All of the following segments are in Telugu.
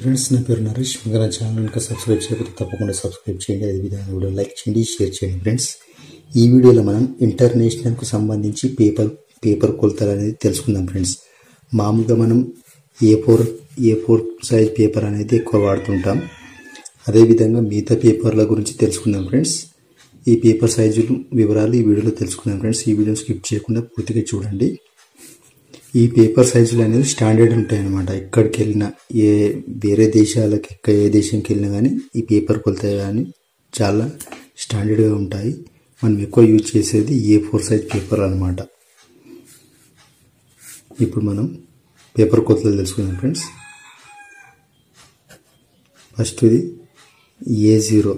ఫ్రెండ్స్ నా పేరు నరేష్ ఇంకా నా ఛానల్ ఇంకా సబ్స్క్రైబ్ చేయకపోతే తప్పకుండా సబ్స్క్రైబ్ చేయండి అదేవిధంగా వీడియో లైక్ చేయండి షేర్ చేయండి ఫ్రెండ్స్ ఈ వీడియోలో మనం ఇంటర్నేషనల్కు సంబంధించి పేపర్ పేపర్ కొలతలు అనేది తెలుసుకుందాం ఫ్రెండ్స్ మామూలుగా మనం A four A four size paper అనేది ఎక్కువ వాడుతుంటాం అదేవిధంగా మిగతా పేపర్ల గురించి తెలుసుకుందాం ఫ్రెండ్స్ ఈ పేపర్ సైజులు వివరాలు ఈ వీడియోలో తెలుసుకుందాం ఫ్రెండ్స్ ఈ వీడియోని స్కిప్ చేయకుండా పూర్తిగా చూడండి ఈ పేపర్ సైజులు అనేది స్టాండర్డ్ ఉంటాయి అన్నమాట ఎక్కడికి వెళ్ళినా ఏ వేరే దేశాలకి ఎక్క- ఏ దేశంకి వెళ్ళినా కానీ ఈ పేపర్ కొలత కానీ చాలా స్టాండర్డ్గా ఉంటాయి మనం ఎక్కువ యూజ్ చేసేది ఏ ఫోర్ సైజ్ పేపర్ అన్నమాట ఇప్పుడు మనం పేపర్ కొలతలు తెలుసుకుందాం ఫ్రెండ్స్ ఫస్ట్ ఇది ఏ జీరో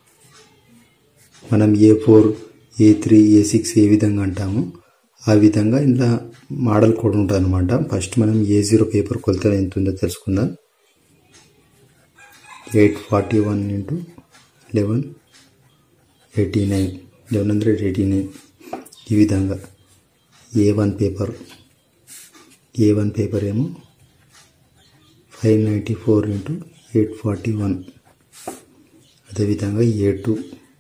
మనం A four A three A six ఏ విధంగా అంటామో ఆ విధంగా ఇలా మోడల్ కోడ్ ఉంటుంది అనమాట ఫస్ట్ మనం ఏ జీరో పేపర్ కొలత ఎంత ఉందో తెలుసుకుందాం eight forty one into eleven eighty nine eleven hundred eighty nine ఈ విధంగా A one paper A one paper ఏమో five ninety four into eight forty one అదేవిధంగా ఏ టూ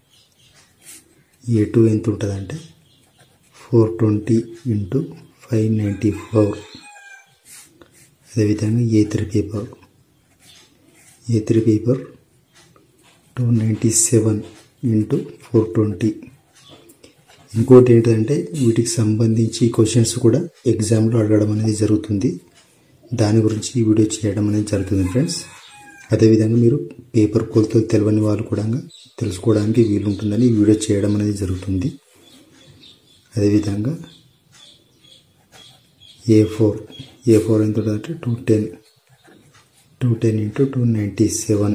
ఏ టూ ఎంత ఉంటుందంటే four twenty into five ninety four అదేవిధంగా A three paper A three paper two ninety seven into four twenty ఇంకోటి ఏంటంటే వీటికి సంబంధించి క్వశ్చన్స్ కూడా ఎగ్జామ్లో అడగడం అనేది జరుగుతుంది దాని గురించి ఈ వీడియో చేయడం అనేది జరుగుతుంది ఫ్రెండ్స్ అదేవిధంగా మీరు పేపర్ కొలతలు తెలియని వాళ్ళు కూడా తెలుసుకోవడానికి వీలుంటుందని ఈ వీడియో చేయడం అనేది జరుగుతుంది అదేవిధంగా ఏ ఫోర్ ఏ ఫోర్ ఎంత ఉంటుందంటే two ten two ten into two ninety seven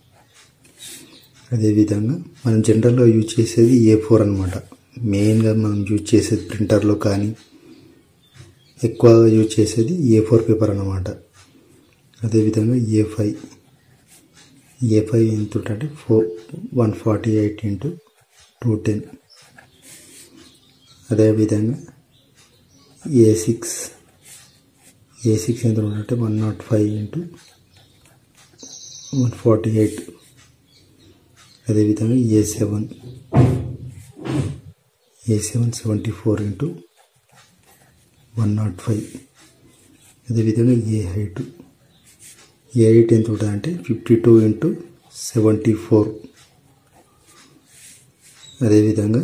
అదేవిధంగా మనం జనరల్గా యూజ్ చేసేది ఏ ఫోర్ అనమాట మెయిన్గా మనం యూజ్ చేసేది ప్రింటర్లో కానీ ఎక్కువగా యూజ్ చేసేది ఏ ఫోర్ పేపర్ అన్నమాట అదేవిధంగా ఏ ఫైవ్ ఏ ఫైవ్ ఎంత ఉంటుందంటే four one forty eight into two ten అదేవిధంగా ఏ సిక్స్ ఏ సిక్స్ ఎంత ఉంటుందంటే one not five into one forty eight అదేవిధంగా A seven A seven seventy four into one not five అదేవిధంగా ఏ హైట్ ఏ హైట్ ఎంత ఉంటుందంటే fifty two into seventy four అదేవిధంగా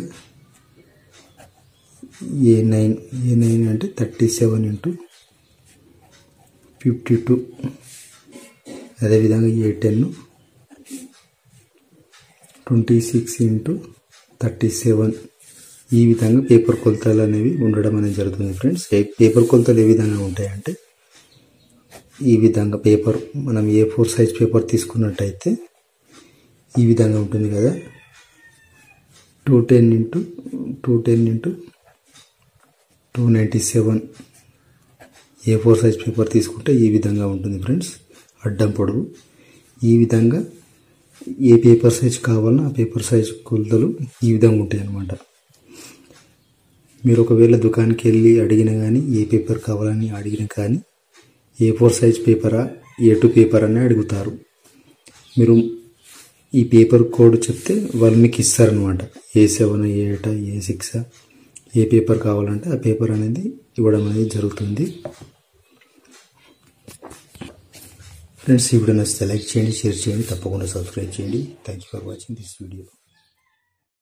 ఏ నైన్ ఏ నైన్ అంటే thirty seven into fifty two అదేవిధంగా A ten twenty six into thirty seven ఈ విధంగా పేపర్ కొలతలు అనేవి ఉండడం అనేది జరుగుతుంది ఫ్రెండ్స్ ఏ- పేపర్ కొలతలు ఏ విధంగా ఉంటాయంటే ఈ విధంగా పేపర్ మనం ఏ ఫోర్ సైజ్ పేపర్ తీసుకున్నట్టయితే ఈ విధంగా ఉంటుంది కదా two ten into two ten into two ninety seven A four size paper తీసుకుంటే ఈ విధంగా ఉంటుంది ఫ్రెండ్స్ అడ్డం పొడవు ఈ విధంగా ఏ పేపర్ సైజ్ కావాలన్నా ఆ పేపర్ సైజ్ కొలతలు ఈ విధంగా ఉంటాయి అన్నమాట మీరు ఒకవేళ దుకాణానికి వెళ్ళి అడిగినా కానీ ఏ పేపర్ కావాలని అడిగినా కానీ ఏ ఫోర్ సైజ్ పేపరా ఏ టూ పేపర్ అని అడుగుతారు మీరు ఈ పేపర్ కోడ్ చెప్తే వాళ్ళు మీకు ఇస్తారనమాట A seven A eight A six A paper కావాలంటే ఆ పేపర్ అనేది ఇవ్వడం అనేది జరుగుతుంది ఫ్రెండ్స్ ఈ వీడియో నచ్చితే లైక్ చేయండి షేర్ చేయండి తప్పకుండా సబ్స్క్రైబ్ చేయండి thank you for watching this video